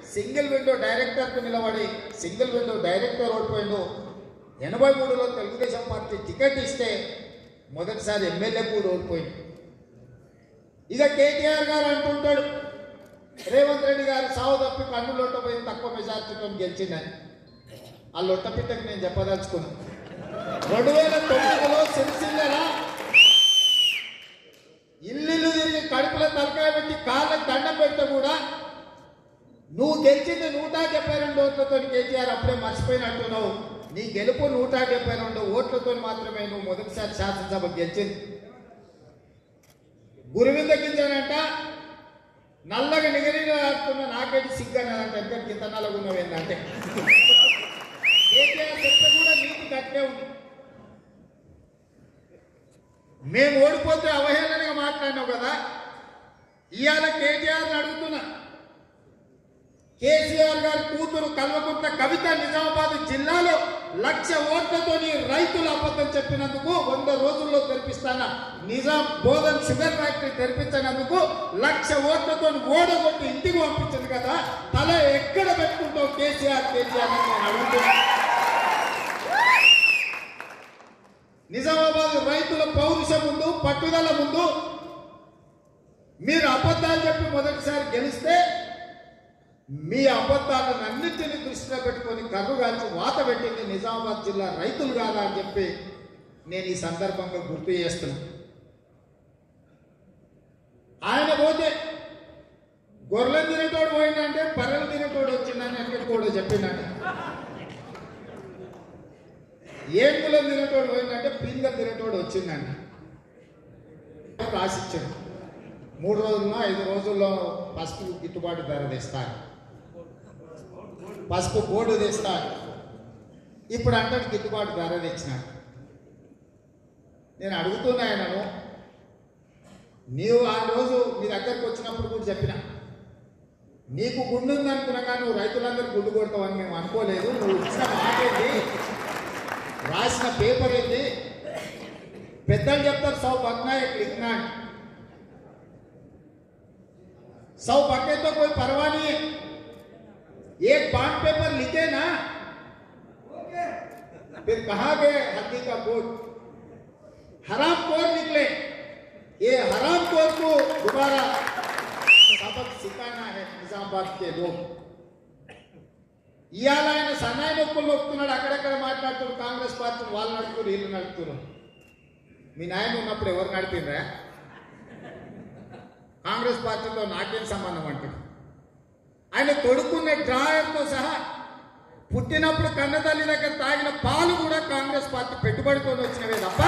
Single window డైరెక్టర్కు నిలబడి single window director ఓడిపోయిండు ఎనభై మూడులో తెలుగుదేశం పార్టీ టికెట్ ఇస్తే మొదటిసారి ఎమ్మెల్యే కూడా ఓడిపోయింది ఇక కేటీఆర్ గారు అంటుంటాడు రేవంత్ రెడ్డి గారు సావు తప్పి కన్ను లొట్టపోయి తక్కువ మెజార్టీతో గెలిచిందని ఆ లొట్టపిట్టకి నేను చెప్పదలుచుకున్నాను రెండు వేల తొమ్మిదిలో సిరిసిల్లరా ఇల్లు తిరిగి కడుపులో తలకాయ పెట్టి కాళ్ళకి దండం పెడితే కూడా నువ్వు గెలిచింది నూట డెబ్బై రెండు ఓట్లతో కేసీఆర్ అప్పుడే మర్చిపోయినట్టున్నావు నీ గెలుపు నూట డెబ్బై రెండు ఓట్లతో మాత్రమే నువ్వు మొదటిసారి శాసనసభ గెలిచింది గురువింద గింజనంట నల్లగా నిగనిగలాడుతున్న నాకేంటి సిగ్గనంటే ఎంత గింత నల్లగా ఉన్నావు ఏంటంటే కేసీఆర్ చెప్తే కూడా నీకు గట్టే ఉంది మేము ఓడిపోతే అవహేళనగా మాట్లాడినావు కదా ఇవాళ కేటీఆర్ని అడుగుతున్నా కేసీఆర్ గారి కూతురు కల్వకుంట్ల కవిత నిజామాబాద్ జిల్లాలో లక్ష ఓట్లతో రైతులు అబద్ధం చెప్పినందుకు వంద రోజుల్లో తెరిపిస్తాన నిజాం బోధన్ షుగర్ ఫ్యాక్టరీ తెరిపించినందుకు లక్ష ఓట్లతో ఓడగొట్టి ఇంటికి పంపించింది కదా తల ఎక్కడ పెట్టుకుంటావు కేసీఆర్ కేసీఆర్ అని నేను అడుగుతున్నా నిజామాబాద్ రైతుల పౌరుషం ముందు పట్టుదల ముందు మీరు అబద్ధాలు చెప్పి మొదటిసారి గెలిస్తే మీ అబద్ధాలను అన్నింటినీ దృష్టిలో పెట్టుకొని కర్రు కాల్చి వాత పెట్టింది నిజామాబాద్ జిల్లా రైతులు కాదా అని చెప్పి నేను ఈ సందర్భంగా గుర్తు చేస్తున్నా ఆయన పోతే గొర్రెలు తినేటోడు పోయిందంటే బర్రెలు తినేటోడు వచ్చిందని ఎక్కడికి కూడా చెప్పిందంట ఏనుగులో తినేటోడు పోయిందంటే పింగ తినేటోడు వచ్చిందంట రాసిచ్చాడు మూడు రోజుల్లో ఐదు రోజుల్లో పసుపు గిట్టుబాటు ధర తెస్తారు పసుపు బోర్డు తెస్తాడు ఇప్పుడు అంటే గిట్టుబాటు ధర తెచ్చినాడు నేను అడుగుతున్నా ఆయనను నీవు ఆ రోజు మీ దగ్గరకు వచ్చినప్పుడు కూడా చెప్పిన నీకు గుండు ఉంది అనుకున్నా కానీ నువ్వు రైతులందరూ గుండు కొడతావని మేము అనుకోలేదు నువ్వు ఇచ్చిన మాట ఏంటి రాసిన పేపర్ ఏంటి పెద్దలు చెప్తారు సౌ పద్నాయక్ లిఖనా అని. सौ पक्के तो कोई परवाह नहीं है एक बॉन्ड पेपर लिखे ना फिर कहा गए हल्दी का बोर्ड हराम खोर निकले ये हराम खोर को दोबारा सबक सिखाना है निजामाबाद के लोग ఇవాళ ఆయన సన్నాయి నొప్పులు నొప్పుతున్నాడు అక్కడెక్కడ మాట్లాడుతున్నారు కాంగ్రెస్ పార్టీ వాళ్ళు నడుపుతున్నారు వీళ్ళు నడుపుతున్నారు మీ నాయన ఉన్నప్పుడు ఎవరు నడిపిండ్రా కాంగ్రెస్ పార్టీతో నాకేం సంబంధం అంటాడు ఆయన తొడుక్కున్న డ్రాయర్తో సహా పుట్టినప్పుడు కన్నతల్లి దగ్గర తాగిన పాలు కూడా కాంగ్రెస్ పార్టీ పెట్టుబడితో వచ్చినవే తప్ప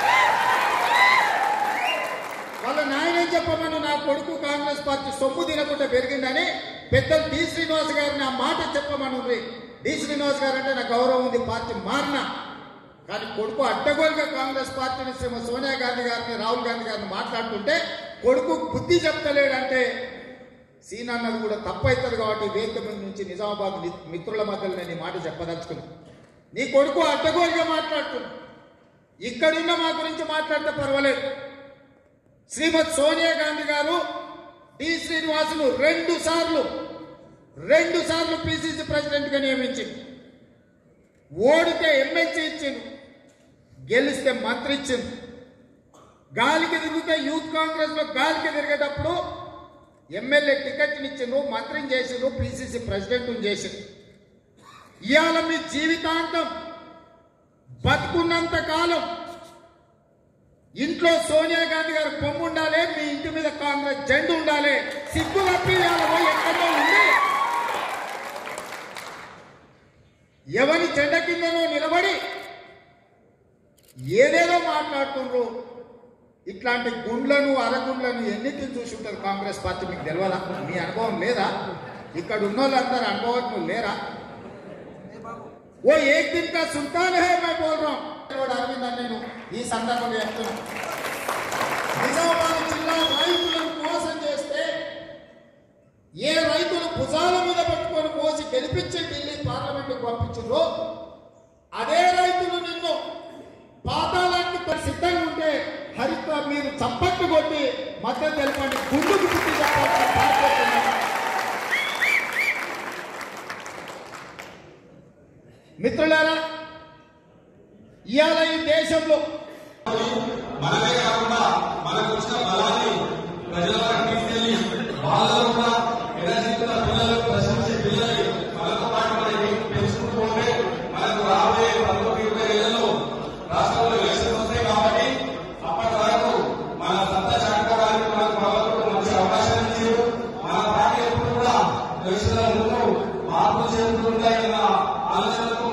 వాళ్ళ నాయనే చెప్పమని నా కొడుకు కాంగ్రెస్ పార్టీ సొమ్ము తినకుండా పెరిగిందని పెద్దలు డి శ్రీనివాస్ గారిని ఆ మాట చెప్పమనుంది డి శ్రీనివాస్ గారు అంటే నాకు గౌరవం ఉంది పార్టీ మారినా కానీ కొడుకు అడ్డగోలుగా కాంగ్రెస్ పార్టీని శ్రీమతి సోనియా గాంధీ గారిని రాహుల్ గాంధీ గారిని మాట్లాడుతుంటే కొడుకు బుద్ధి చెప్తలేడంటే సీన్ అన్నది కూడా తప్పవుతుంది కాబట్టి వేదిక మీద నుంచి నిజామాబాద్ మి- మిత్రుల మధ్యలో నేను ఈ మాట చెప్పదలుచుకున్నాను నీ కొడుకు అడ్డగోలుగా మాట్లాడుతున్నాడు ఇక్కడున్న మా గురించి మాట్లాడితే పర్వాలేదు శ్రీమతి సోనియా గాంధీ గారు డి శ్రీనివాసులు రెండు సార్లు రెండు సార్లు పిసిసి ప్రెసిడెంట్ గా నియమించింది ఓడితే ఎమ్మెల్సీ ఇచ్చింది గెలిస్తే మంత్రి ఇచ్చింది గాలికి తిరిగితే యూత్ కాంగ్రెస్ లో గాలికి తిరిగేటప్పుడు ఎమ్మెల్యే టికెట్ ఇచ్చిండ్రు మంత్రిని చేసిండ్రు పిసిసి ప్రెసిడెంట్ చేసిండ్రు ఇవాళ మీ జీవితాంతం బతుకున్నంత కాలం ఇంట్లో సోనియా గాంధీ గారి బొమ్మ ఉండాలి మీ ఇంటి మీద కాంగ్రెస్ జెండా ఉండాలి సిగ్గు తప్పి ఇవాళ పోయి ఎక్కడో ఉంది ఎవరి జెండ కిందనో నిలబడి ఏదేదో మాట్లాడుతుండ్రు ఇట్లాంటి గుండ్లను అరగుండ్లను ఎన్నిటిని చూసి ఉంటారు కాంగ్రెస్ పార్టీ మీకు తెలియదా మీ అనుభవం లేదా ఇక్కడ ఉన్న వాళ్ళందరూ అనుభవం లేరా ఓ ఏక్ దిన్ కా సుల్తాన్ హే మై బోల్ రా అరవింద్ అని నేను ఈ సందర్భంగా చెప్తున్నా నిజామాబాద్ జిల్లా రైతులను మోసం చేస్తే ఏ రైతులు భుజాల మీద పెట్టుకొని మోసి గెలిపించి ఢిల్లీ పార్లమెంటుకు పంపించిందో అదే రైతులు నిన్ను పాతాళానికి త- సిద్ధంగా ఉంటే హరిత మీరు చప్పట్లు కొట్టి మద్దతు తెలపండి గుండుకు పుట్టి చెప్పాల్సిన బాధ్యత ఉన్నది. మిత్రులారా ఇవాళ ఈ దేశంలో మనమే కాకుండా మనకు వచ్చిన బలాన్ని ప్రజల వరకు తీసుకెళ్లి వాళ్ళలో కూడా ఎనర్జీకున్న పిల్లలు ప్రశ్నించే పిల్లల్ని మనతో పాటు మనకి పెంచుకుంటూ ఉంటే మనకు రాబోయే పంతొమ్మిది ఇరవై ఏళ్లలో రాష్ట్రంలో ఎలక్షన్ వస్తాయి కాబట్టి అప్పటి వరకు మన సత్తా చాటుకోవడానికి మనకు భగవంతుడు మంచి అవకాశం ఇచ్చారు మన పార్టీ ఎప్పుడు కూడా ఎలక్షన్ల ముందు మార్పులు చేరుతుంటాయన్న ఆలోచనతో